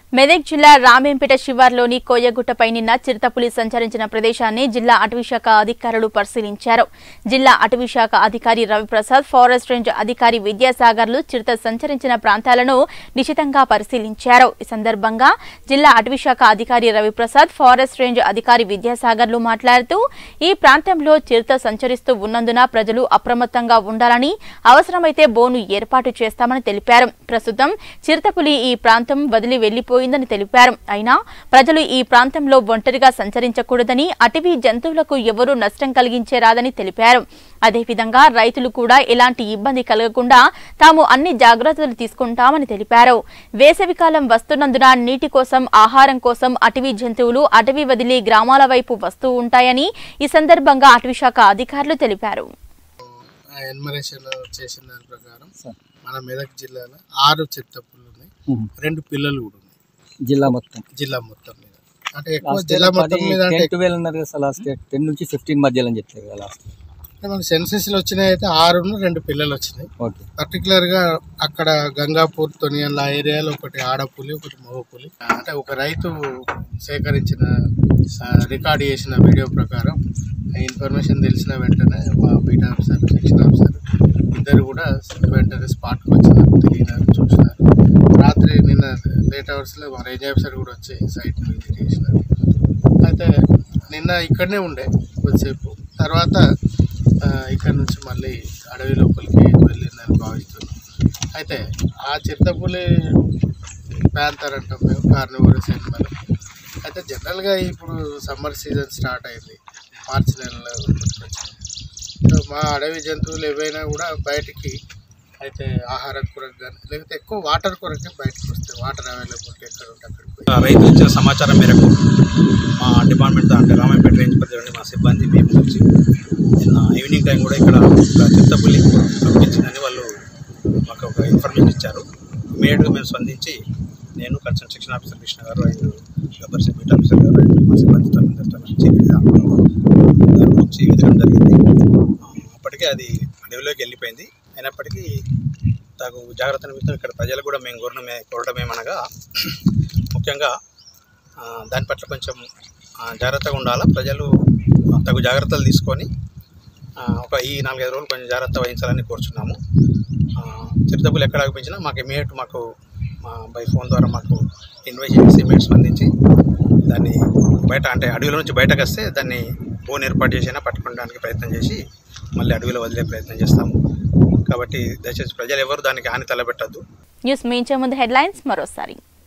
మెదక్ జిల్లా రామేంపేట శివార్లోని కోయగుట్టపై నిన్న చిరుతపులి సంచరించిన ప్రదేశాన్ని జిల్లా అటవీశాఖ అధికారులు పరిశీలించారు జిల్లా అటవీశాఖ అధికారి రవిప్రసాద్ ఫారెస్ట్ రేంజ్ అధికారి విద్యాసాగర్లు చిరుత సంచరించిన ప్రాంతాలను నిశితంగా పరిశీలించారు ఈ సందర్భంగా జిల్లా అటవీశాఖ అధికారి రవిప్రసాద్ ఫారెస్ట్ రేంజ్ అధికారి విద్యాసాగర్లు మాట్లాడుతూ ఈ ప్రాంతంలో చిరుత సంచరిస్తూ ఉన్నందున ప్రజలు అప్రమత్తంగా ఉండాలని అవసరమైతే బోను ఏర్పాటు చేస్తామని తెలిపారు ప్రస్తుతం చిరుతపులి ఈ ప్రాంతం వదిలి వెళ్లిపోయిందని తెలిపారు అయినా ప్రజలు ఈ ప్రాంతంలో ఒంటరిగా సంచరించకూడదని అటవీ జంతువులకు ఎవరూ నష్టం కలిగించేరాదని తెలిపారు అదేవిధంగా రైతులు కూడా ఎలాంటి ఇబ్బంది కలగకుండా తాము అన్ని జాగ్రత్తలు తీసుకుంటామని తెలిపారు వేసవికాలం వస్తున్నందున నీటి కోసం ఆహారం కోసం అటవీ జంతువులు అటవీ వదిలి గ్రామాల వైపు వస్తూ ఉంటాయని ఈ సందర్భంగా అటవీశాఖ అధికారులు తెలిపారు ఎన్మరేషన్ చేసిన దాని ప్రకారం మన మెదక్ జిల్లాలో ఆరు చిత్తపులు ఉన్నాయి రెండు పిల్లలు కూడా ఉన్నాయి జిల్లా మొత్తం జిల్లా మొత్తం మీద అంటే ఎక్కువ జిల్లా మొత్తం మీద అంటే టెన్ ట్వెల్వ్ అన్నారు కదా లాస్ట్ టెన్ నుంచి ఫిఫ్టీన్ మధ్యలో అని చెప్పారు కదా లాస్ట్ అంటే మనకు సెన్సెస్లు వచ్చినాయి అయితే ఆరు రెండు పిల్లలు వచ్చినాయి ఓకే పర్టికులర్ గా అక్కడ గంగాపూర్ తొనియల్ ఆ ఏరియాలో ఒకటి ఆడపులి ఒకటి మగ పులి అంటే ఒక రైతు సేకరించిన రికార్డ్ చేసిన వీడియో ప్రకారం ఆ ఇన్ఫర్మేషన్ తెలిసిన వెంటనే మా బీట్ ఆఫీసర్ సెక్షన్ ఆఫీసర్ ఇద్దరు కూడా వెంటనే స్పాట్కి వచ్చినారు తెలియనారు చూసినారు రాత్రి నిన్న లేట్ అవర్స్లో మా రేంజ్ ఆఫీసర్ కూడా వచ్చి సైట్ విజిట్ చేసినారు అయితే నిన్న ఇక్కడనే ఉండే కొద్దిసేపు తర్వాత ఆ, ఇక్కడ నుంచి మళ్ళీ అడవి లోపలికి వెళ్ళిందని భావిస్తున్నాం అయితే ఆ చిరుతపులి ప్యాంతర్ అంటాం మేము కార్నివరస్ ఎనిమల్ అయితే జనరల్గా ఇప్పుడు సమ్మర్ సీజన్ స్టార్ట్ అయింది మార్చి నెలలో వచ్చింది సో మా అడవి జంతువులు ఏవైనా కూడా బయటికి అయితే ఆహారం కొరకు కానీ లేకపోతే ఎక్కువ వాటర్ కొరకే బయటకు వస్తాయి వాటర్ అవైలబిలిటీ ఎక్కడ ఉంటే అక్కడికి పోయి రైతులు ఇచ్చిన సమాచారం మేరకు మా డిపార్ట్మెంట్ అంటే రామాయపేట రేంజ్ పరిధిలోని మా సిబ్బంది మేము వచ్చి నిన్న ఈవినింగ్ టైం కూడా ఇక్కడ ఒక చిత్తపులి కనిపించిందని వాళ్ళు మాకు ఒక ఇన్ఫర్మేషన్ ఇచ్చారు ఇమీడియట్గా మేము స్పందించి నేను concern section officer Krishna garu and Gabbar security officer garu and మా సిబ్బందితో అందరితో వచ్చి దాని గురించి వెతకడం జరిగింది అప్పటికే అది అడవిలోకి వెళ్ళిపోయింది అయినప్పటికీ తగు జాగ్రత్త నిమిత్తం ఇక్కడ ప్రజలు కూడా మేము కోరడమే కోరడం ఏమనగా ముఖ్యంగా ఆ, దాని పట్ల కొంచెం ఆ, జాగ్రత్తగా ఉండాలా ప్రజలు తగు జాగ్రత్తలు తీసుకొని ఆ, ఒక ఈ నాలుగైదు రోజులు కొంచెం జాగ్రత్త వహించాలని కోరుచున్నాము ఆ, చిరుతపులు ఎక్కడ ఆగిపించినా మాకు ఇమీడియట్ మాకు మా బై ఫోన్ ద్వారా మాకు ఇన్వైట్ చేసి ఇమీడియట్ స్పందించి దాన్ని బయట అంటే అడవిలో నుంచి బయటకు వస్తే దాన్ని ఫోన్ ఏర్పాటు చేసినా పట్టుకోవడానికి ప్రయత్నం చేసి మళ్ళీ అడవిలో వదిలే ప్రయత్నం చేస్తాము కాబట్టి దయచేసి ప్రజలు ఎవరు దానికి హాని తలపెట్టద్దు న్యూస్ మించే ముందు హెడ్లైన్స్ మరోసారి